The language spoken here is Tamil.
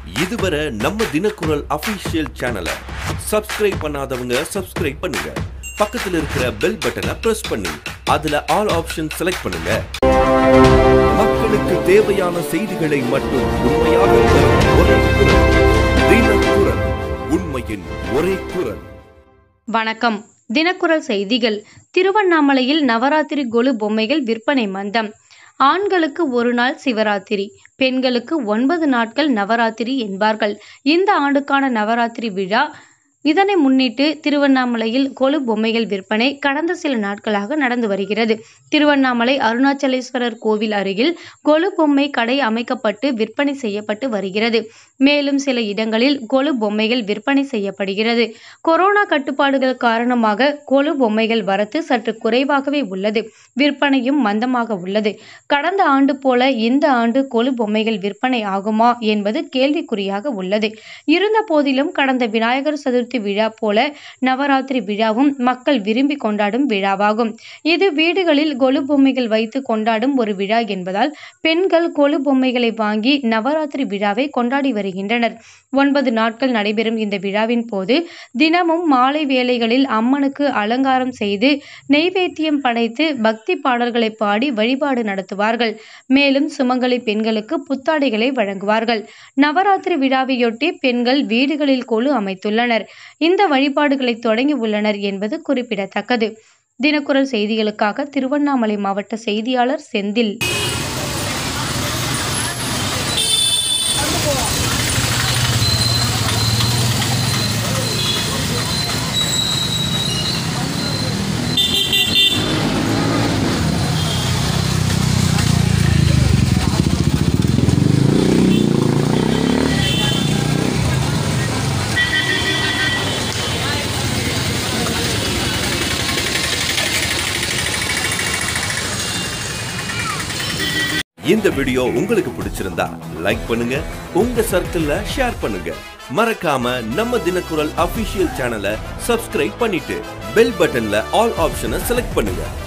இதுவரை நம்ம தினக்குரல் அபிஷியல் சேனலை சப்ஸ்கிரைப் பண்ணாதவங்க சப்ஸ்கிரைப் பண்ணுங்க பக்கத்துல இருக்கிற பெல் பட்டனை பிரஸ் பண்ணி அதுல ஆல் ஆப்ஷன் செலக்ட் பண்ணுங்க மக்களுக்கு தேவையான செய்திகளை மட்டும் உண்மையாக தரும் ஒரே குரல் தினக்குரல் உண்மையின் ஒரே குரல் வணக்கம் தினக்குரல் செய்திகள் திருவண்ணாமலையில் நவராத்திரி கொலு பொம்மைகள் விற்பனை மந்தம் ஆண்களுக்கு ஒரு நாள் சிவராத்திரி பெண்களுக்கு ஒன்பது நாட்கள் நவராத்திரி என்பார்கள் இந்த ஆண்டுக்கான நவராத்திரி விழா இதனை முன்னிட்டு திருவண்ணாமலையில் கொலு பொம்மைகள் விற்பனை கடந்த சில நாட்களாக நடந்து வருகிறது திருவண்ணாமலை அருணாச்சலேஸ்வரர் கோவில் அருகில் கொலு பொம்மை கடை அமைக்கப்பட்டு விற்பனை செய்யப்பட்டு வருகிறது மேலும் சில இடங்களில் கொலு பொம்மைகள் விற்பனை செய்யப்படுகிறது கொரோனா கட்டுப்பாடுகள் காரணமாக கொலு பொம்மைகள் வரத்து சற்று குறைவாகவே உள்ளது விற்பனையும் மந்தமாக உள்ளது கடந்த ஆண்டு போல இந்த ஆண்டு கொலு பொம்மைகள் விற்பனை ஆகுமா என்பது கேள்விக்குறியாக உள்ளது இருந்த போதிலும் கடந்த விநாயகர் சதுர்த்தி விழா போல நவராத்திரி விழாவும் மக்கள் விரும்பி கொண்டாடும் விழாவாகும் இது வீடுகளில் கொலு பொம்மைகள் வைத்து கொண்டாடும் ஒரு விழா என்பதால் பெண்கள் கொலு பொம்மைகளை வாங்கி நவராத்திரி விழாவை கொண்டாடி வருகின்றனர் ஒன்பது நாட்கள் நடைபெறும் இந்த விழாவின் போது தினமும் மாலை வேளைகளில் அம்மனுக்கு அலங்காரம் செய்து நெய்வேத்தியம் படைத்து பக்தி பாடல்களை பாடி வழிபாடு நடத்துவார்கள் மேலும் சுமங்கலி பெண்களுக்கு புத்தாடைகளை வழங்குவார்கள் நவராத்திரி விழாவையொட்டி பெண்கள் வீடுகளில் கொலு அமைத்துள்ளனர் இந்த வழிபாடுகளை தொடங்கி உள்ளனர் என்பது குறிப்பிடத்தக்கது தினக்குரல் செய்திகளுக்காக திருவண்ணாமலை மாவட்ட செய்தியாளர் செந்தில் இந்த வீடியோ உங்களுக்கு பிடிச்சிருந்தா லைக் பண்ணுங்க உங்க சர்க்கிள்ல ஷேர் பண்ணுங்க மறக்காம நம்ம தினக்குரல் அபிஷியல் சேனலை சப்ஸ்கிரைப் பண்ணிட்டு பெல் பட்டன்ல ஆல் ஆப்ஷனை செலக்ட் பண்ணுங்க